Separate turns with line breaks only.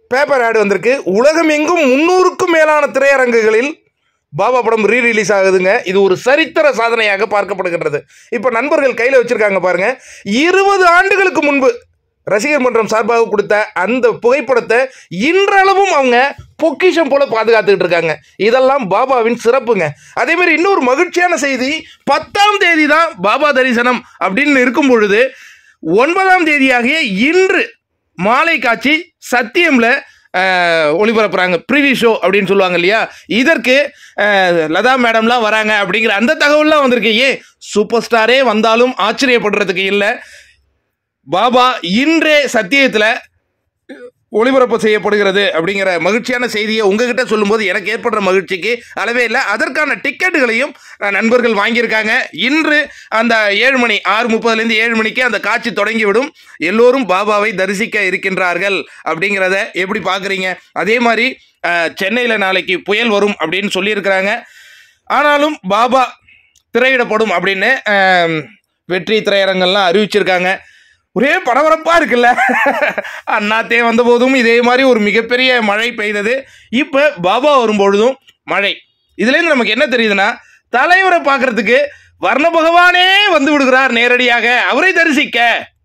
paper ஆடு வந்திருக்கு உலகம் எங்கும் முன்னூறுக்கும் மேலான திரையரங்குகளில் பாபா படம் ரீ ரிலீஸ் ஆகுதுங்க இது ஒரு சரித்திர சாதனையாக பார்க்கப்படுகின்றது இப்போ நண்பர்கள் கையில் வச்சிருக்காங்க பாருங்க இருபது ஆண்டுகளுக்கு முன்பு ரசிகர் மன்றம் சார்பாக கொடுத்த அந்த புகைப்படத்தை இன்றளவும் அவங்க பொக்கிஷம் போல பாதுகாத்துக்கிட்டு இருக்காங்க இதெல்லாம் பாபாவின் சிறப்புங்க அதே மாதிரி இன்னொரு மகிழ்ச்சியான செய்தி பத்தாம் தேதி தான் பாபா தரிசனம் அப்படின்னு இருக்கும் பொழுது ஒன்பதாம் தேதியாகிய இன்று மாலை காட்சி சத்தியம்ல அஹ், ஒளிபரப்புறாங்க ப்ரிவி ஷோ அப்படின்னு சொல்லுவாங்க இல்லையா இதற்கு அஹ், லதா மேடம்லாம் வராங்க அப்படிங்கிற அந்த தகவல்லாம் வந்திருக்கு ஏன் சூப்பர் ஸ்டாரே வந்தாலும் ஆச்சரியப்படுறதுக்கு இல்லை பாபா இன்றே சத்தியத்தில் ஒளிபரப்பு செய்யப்படுகிறது அப்படிங்கிற மகிழ்ச்சியான செய்தியை உங்ககிட்ட சொல்லும்போது எனக்கு ஏற்படுற மகிழ்ச்சிக்கு அளவே இல்லை அதற்கான டிக்கெட்டுகளையும் அஹ், நண்பர்கள் வாங்கியிருக்காங்க இன்று அந்த ஏழு மணி ஆறு முப்பதுலேருந்து ஏழு மணிக்கு அந்த காட்சி தொடங்கிவிடும் எல்லோரும் பாபாவை தரிசிக்க இருக்கின்றார்கள் அப்படிங்கிறத எப்படி பார்க்குறீங்க அதே மாதிரி சென்னையில் நாளைக்கு புயல் வரும் அப்படின்னு சொல்லியிருக்கிறாங்க ஆனாலும் பாபா திரையிடப்படும் அப்படின்னு அஹ், வெற்றி திரையரங்கெல்லாம் அறிவிச்சிருக்காங்க ஒரே பரபரப்பா இருக்குல்ல அண்ணாத்தே வந்தபோதும் இதே மாதிரி ஒரு மிகப்பெரிய மழை பெய்தது இப்போ பாபா வரும்பொழுதும் மழை இதுலேருந்து நமக்கு என்ன தெரியுதுன்னா தலைவரை பார்க்கறதுக்கு வர்ண பகவானே வந்து விடுகிறார் நேரடியாக அவரை தரிசிக்க